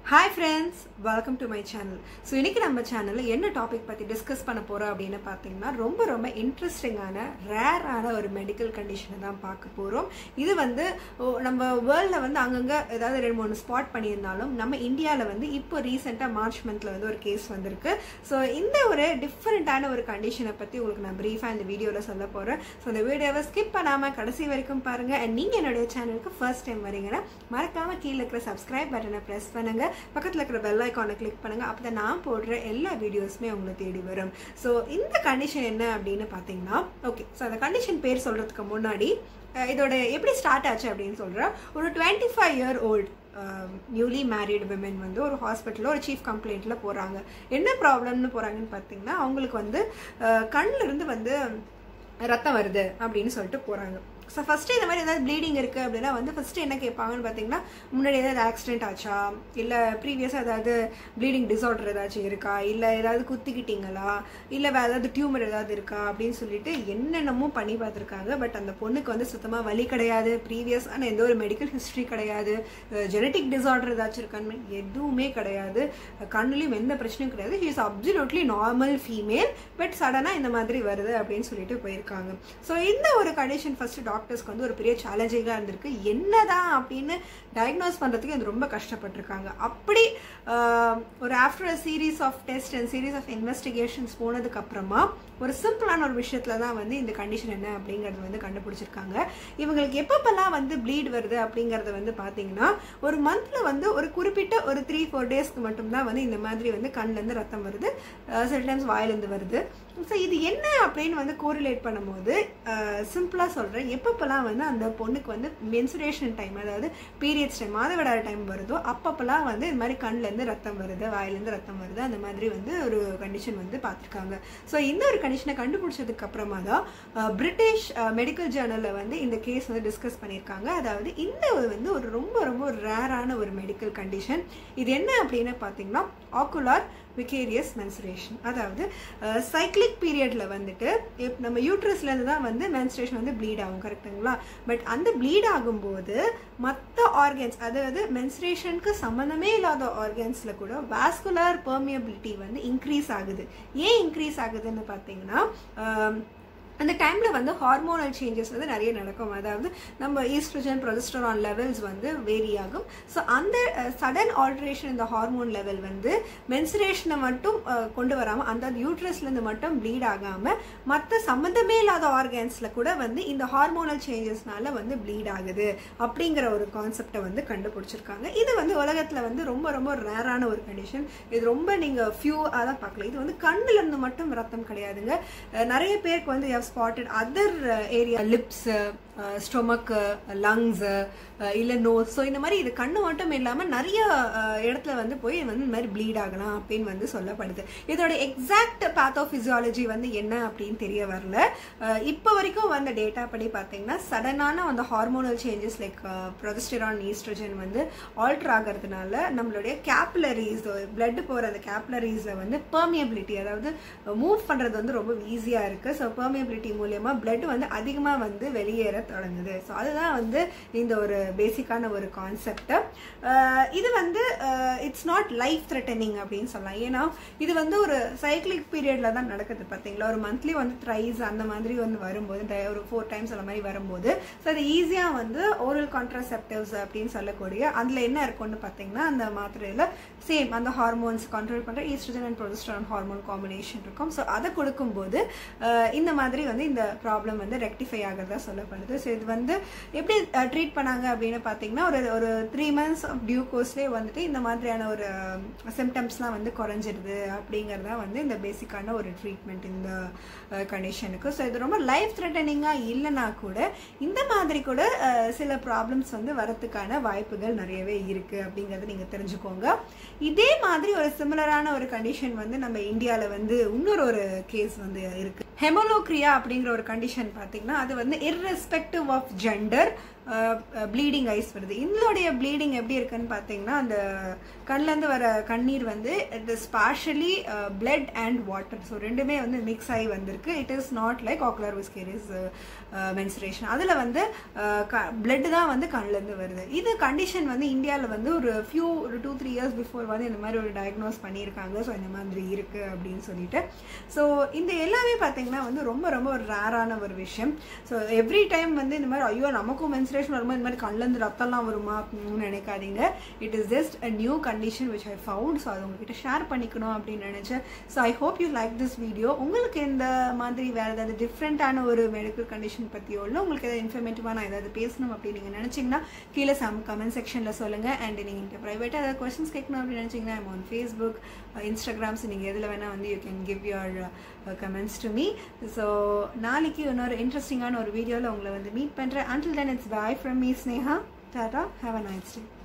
hi friends welcome to my channel so இன்னைக்கு நம்ம சேனலில் என்ன டாபிக் பற்றி டிஸ்கஸ் பண்ண போகிறோம் அப்படின்னு பார்த்தீங்கன்னா ரொம்ப ரொம்ப இன்ட்ரெஸ்டிங்கான ரேரான ஒரு மெடிக்கல் கண்டிஷனை தான் பார்க்க போகிறோம் இது வந்து ஓ, நம்ம வேர்ல்டில் வந்து அங்கங்கே ஏதாவது ரெண்டு மூணு ஸ்பாட் பண்ணியிருந்தாலும் நம்ம இந்தியாவில் வந்து இப்போ ரீசெண்டாக மார்ச் மந்தில் வந்து ஒரு கேஸ் வந்திருக்கு ஸோ இந்த ஒரு டிஃப்ரெண்ட்டான ஒரு கண்டிஷனை பற்றி உங்களுக்கு நான் ப்ரீஃபாக இந்த வீடியோவில் சொல்ல போகிறேன் ஸோ இந்த வீடியோவை ஸ்கிப் பண்ணாமல் கடைசி வரைக்கும் பாருங்கள் அண்ட் நீங்கள் என்னுடைய சேனலுக்கு ஃபர்ஸ்ட் டைம் வரீங்கன்னா மறக்காமல் கீழே இருக்கிற சப்ஸ்கிரைப் பட்டனை ப்ரெஸ் பண்ணுங்கள் பக்கத்தில் இருக்கிற பெல் ஐக்கானை கிளிக் பண்ணுங்கள் அப்போ தான் நான் போடுற எல்லா வீடியோஸுமே உங்களை தேடி வரும் ஸோ இந்த கண்டிஷன் என்ன அப்படின்னு பார்த்தீங்கன்னா ஓகே ஸோ அந்த கண்டிஷன் பேர் சொல்கிறதுக்கு முன்னாடி அஹ், இதோட எப்படி ஸ்டார்ட் ஆச்சு அப்படின்னு சொல்கிறேன் ஒரு twenty five year old newly married women வந்து ஒரு ஹாஸ்பிட்டலில் ஒரு சீஃப் கம்ப்ளைண்ட்டில் போகிறாங்க என்ன ப்ராப்ளம்னு போகிறாங்கன்னு பார்த்தீங்கன்னா அவங்களுக்கு வந்து அஹ், கண்ணுல இருந்து வந்து ரத்தம் வருது அப்படின்னு சொல்லிட்டு போகிறாங்க ஸோ ஃபஸ்ட்டு இந்த மாதிரி ஏதாவது ப்ளீடிங் இருக்குது அப்படின்னா வந்து ஃபஸ்ட்டு என்ன கேட்பாங்கன்னு பார்த்தீங்கன்னா முன்னாடி ஏதாவது ஆக்சிடென்ட் ஆச்சா இல்லை ப்ரீவியஸாக ஏதாவது ப்ளீடிங் டிசார்டர் ஏதாச்சும் இருக்கா இல்லை ஏதாவது குத்திக்கிட்டீங்களா இல்லை வேறு ஏதாவது டியூமர் ஏதாவது இருக்கா அப்படின்னு சொல்லிட்டு என்னென்னமோ பண்ணி பார்த்துருக்காங்க பட் அந்த பொண்ணுக்கு வந்து சுத்தமாக வலி கிடையாது ப்ரீவியஸான எந்த ஒரு மெடிக்கல் ஹிஸ்ட்ரி கிடையாது ஜெனட்டிக் டிசார்டர் ஏதாச்சும் இருக்கான்னு எதுவுமே கிடையாது கண்ணுலையும் எந்த பிரச்சனையும் கிடையாது he is absolutely normal female but சடனாக இந்த மாதிரி வருது அப்படின்னு சொல்லிட்டு போயிருக்காங்க ஸோ இந்த ஒரு கண்டிஷன் ஃபர்ஸ்ட் டாக்டர்ஸ்க்கு வந்து ஒரு பெரிய சேலஞ்சிங்காக இருந்திருக்கு என்னதான் அப்படின்னு டயக்னோஸ் பண்ணுறதுக்கு இது ரொம்ப கஷ்டப்பட்டிருக்காங்க அப்படி ஆஹ், ஒரு after a series of test and series of investigations போனதுக்கு அப்புறமா ஒரு சிம்பிளான ஒரு விஷயத்துல தான் வந்து இந்த கண்டிஷன் என்ன அப்படிங்கறது வந்து கண்டுபிடிச்சிருக்காங்க இவங்களுக்கு எப்பப்பெல்லாம் வந்து ப்ளீட் வருது அப்படிங்கறது வந்து பாத்தீங்கன்னா ஒரு மந்த்ல வந்து ஒரு குறிப்பிட்ட ஒரு த்ரீ ஃபோர் டேஸ்க்கு மட்டும்தான் வந்து இந்த மாதிரி வந்து கண்ணுல இருந்து ரத்தம் வருது சில டைம்ஸ் வாயிலிருந்து வருது ஸோ இது என்ன அப்படின்னு வந்து கோரிலேட் பண்ணும்போது சிம்பிளாக சொல்கிறேன் எப்பப்பெல்லாம் வந்து அந்த பொண்ணுக்கு வந்து மென்சுரேஷன் டைம் அதாவது பீரியட்ஸ் டைம் மாதவிடாய் டைம் வருதோ அப்பப்பெல்லாம் வந்து இந்த மாதிரி கண்ணுலேருந்து ரத்தம் வருது வாயிலேருந்து ரத்தம் வருது அந்த மாதிரி வந்து ஒரு கண்டிஷன் வந்து பார்த்துருக்காங்க ஸோ இந்த ஒரு கண்டிஷனை கண்டுபிடிச்சதுக்கு அப்புறமா தான் அஹ், பிரிட்டிஷ் மெடிக்கல் ஜேர்னலில் வந்து இந்த கேஸ் வந்து டிஸ்கஸ் பண்ணியிருக்காங்க அதாவது இந்த ஒரு வந்து ஒரு ரொம்ப ரொம்ப ஒரு ரேரான ஒரு மெடிக்கல் கண்டிஷன் இது என்ன அப்படின்னு பார்த்தீங்கன்னா ஆக்குலார் விகேரியஸ் மென்சுரேஷன் அதாவது சைக்ளிக் பீரியட்ல வந்துட்டு இப் நம்ம யூட்ரஸ்லேருந்து தான் வந்து மென்சுரேஷன் வந்து ப்ளீட் ஆகும் கரெக்டுங்களா பட் அந்த ப்ளீட் ஆகும்போது மற்ற ஆர்கன்ஸ் அதாவது மென்சுரேஷனுக்கு சம்மந்தமே இல்லாத ஆர்கன்ஸில் கூட வாஸ்குலர் பெர்மியபிலிட்டி வந்து இன்க்ரீஸ் ஆகுது ஏன் இன்க்ரீஸ் ஆகுதுன்னு பார்த்தீங்கன்னா ஆம், அந்த டைமில் வந்து ஹார்மோனல் சேஞ்சஸ் வந்து நிறைய நடக்கும் அதாவது நம்ம ஈஸ்ட்ரஜன் ப்ரொஜெஸ்டரான் லெவல்ஸ் வந்து வேரி ஆகும் ஸோ அந்த சடன் ஆல்ட்ரேஷன் இந்த ஹார்மோன் லெவல் வந்து மென்சுரேஷனை மட்டும் அஹ், கொண்டு வராமல் அந்த யூட்ரஸ்லேருந்து மட்டும் ப்ளீட் ஆகாமல் மற்ற சம்மந்தமே இல்லாத ஆர்கன்ஸில் கூட வந்து இந்த ஹார்மோனல் சேஞ்சஸ்னால வந்து ப்ளீட் ஆகுது அப்படிங்கிற ஒரு கான்செப்டை வந்து கண்டுபிடிச்சிருக்காங்க இது வந்து உலகத்தில் வந்து ரொம்ப ரொம்ப ரேரான ஒரு கண்டிஷன் இது ரொம்ப நீங்கள் ஃபியூ தான் பார்க்கல இது வந்து கண்ணுல இருந்து மட்டும் ரத்தம் கிடையாதுங்க அஹ் நிறைய பேருக்கு வந்து have spotted other area lips stomach lungs இல்லை நோஸ் ஸோ இந்த மாதிரி இது கண்ணு மட்டும் இல்லாமல் நிறைய அஹ், இடத்துல வந்து போய் வந்து இந்த மாதிரி ப்ளீட் ஆகலாம் அப்படின்னு வந்து சொல்லப்படுது இதோட எக்ஸாக்ட் பேத்தோஃபிசியாலஜி வந்து என்ன அப்படின்னு தெரிய வரல அஹ், இப்போ வரைக்கும் வந்த டேட்டா படி பார்த்தீங்கன்னா சடனான அந்த hormonal changes like progesterone oestrogen வந்து ஆல்டர் ஆகிறதுனால நம்மளுடைய கேப்லரிஸ் பிளட் போகிற அந்த கேப்லரிஸில் வந்து பெர்மியபிலிட்டி அதாவது மூவ் பண்ணுறது வந்து ரொம்ப ஈஸியாக இருக்குது ஸோ பெர்மியபிலிட்டி மூலயமா blood வந்து அதிகமாக வந்து வெளியேற தொடங்குது ஸோ அதுதான் வந்து இந்த ஒரு பேசிக்கான ஒரு கான்செப்ட் இது வந்து இட்ஸ் நாட் லைஃப் த்ரெட்டனிங் அப்படின்னு சொல்லலாம் ஏன்னா இது வந்து ஒரு சைக்கிளிக் பீரியட்ல தான் நடக்குது பார்த்தீங்களா ஒரு மந்த்லி வந்து த்ரைஸ் அந்த மாதிரி வந்து வரும்போது இந்த ஒரு ஃபோர் டைம்ஸ் அந்த மாதிரி வரும்போது ஸோ அது ஈஸியாக வந்து ஓரல் கான்ட்ராசெப்டிவ்ஸ் அப்படின்னு சொல்லக்கூடிய அதில் என்ன இருக்கும்னு பார்த்தீங்கன்னா அந்த மாத்திரையில் சேம் அந்த ஹார்மோன்ஸ் கண்ட்ரோல் பண்ணுற oestrogen and progesterone hormone combination இருக்கும் ஸோ அதை கொடுக்கும்போது அஹ், இந்த மாதிரி வந்து இந்த ப்ராப்ளம் வந்து ரெக்டிஃபை ஆகிறதா சொல்லப்படுது ஸோ இது வந்து எப்படி ட்ரீட் பண்ணாங்க அப்படின்னு பார்த்தீங்கன்னா ஒரு ஒரு த்ரீ மந்த்ஸ் ஆஃப் டியூ கோர்ஸ்லேயே வந்துட்டு இந்த மாதிரியான ஒரு சிம்டம்ஸ்லாம் வந்து குறைஞ்சிருது அப்படிங்கிறதா வந்து இந்த பேசிக்கான ஒரு ட்ரீட்மெண்ட் இந்த கண்டிஷனுக்கு ஸோ இது ரொம்ப லைஃப் த்ரெட்டனிங்காக இல்லைனா கூட இந்த மாதிரி கூட அஹ், சில ப்ராப்ளம்ஸ் வந்து வரத்துக்கான வாய்ப்புகள் நிறையவே இருக்குது அப்படிங்கிறத நீங்கள் தெரிஞ்சுக்கோங்க இதே மாதிரி ஒரு சிமிலரான ஒரு கண்டிஷன் வந்து நம்ம இந்தியாவில் வந்து இன்னொரு ஒரு கேஸ் வந்து இருக்கு ஹெமோலோக்ரியா அப்படிங்கிற ஒரு கண்டிஷன் பார்த்தீங்கன்னா அது வந்து irrespective of gender bleeding eyes வருது இதோடைய ப்ளீடிங் எப்படி இருக்குன்னு பார்த்தீங்கன்னா அந்த கண்லேருந்து வர கண்ணீர் வந்து it is partially blood and water so ரெண்டுமே வந்து மிக்ஸ் ஆகி வந்திருக்கு it is not like ocular vicarious menstruation அதில் வந்து பிளட் தான் வந்து கண்லேருந்து வருது இது கண்டிஷன் வந்து இந்தியாவில் வந்து ஒரு ஃபியூ ஒரு டூ த்ரீ இயர்ஸ் பிஃபோர் வந்து இந்த மாதிரி ஒரு டயக்னோஸ் பண்ணியிருக்காங்க ஸோ இந்த மாதிரி இருக்குது அப்படின்னு சொல்லிட்டு ஸோ இந்த எல்லாமே பார்த்தீங்கன்னா வந்து ரொம்ப ரொம்ப ஒரு ரேரான ஒரு விஷயம் ஸோ எவ்ரி டைம் வந்து இந்த மாதிரி ஐயோ நமக்கும் மென்சுரேஷன் வரும்போது இந்த மாதிரி கண்லேருந்து ரத்தம்லாம் வருமா அப்படின்னு நினைக்காதீங்க it is just a new condition which I found so அது உங்ககிட்ட ஷேர் பண்ணிக்கணும் அப்படின்னு நினச்சேன் so I hope you like this video உங்களுக்கு இந்த மாதிரி வேறு ஏதாவது டிஃப்ரெண்ட்டான ஒரு மெடிக்கல் கண்டிஷன் பற்றியோ இல்லை உங்களுக்கு ஏதாவது இன்ஃபர்மேட்டிவாக நான் ஏதாவது பேசணும் அப்படின்னு நீங்கள் நினச்சிங்கன்னா கீழே சம் கமெண்ட் செக்ஷனில் சொல்லுங்கள் அண்ட் நீங்கள் ப்ரைவேட்டாக ஏதாவது கொஸ்டின்ஸ் கேட்கணும் அப்படின்னு நினச்சிங்கன்னா ஐம் ஆன் ஃபேஸ்புக் இன்ஸ்டாகிராம்ஸ் நீங்கள் எதில் வேணால் வந்து you can give your comments to me so நாளைக்கு இன்னொரு இன்ட்ரெஸ்டிங்கான ஒரு வீடியோவில் உங்களை வந்து மீட் பண்ணுறேன் until then it's bye from me Sneha tata have a nice day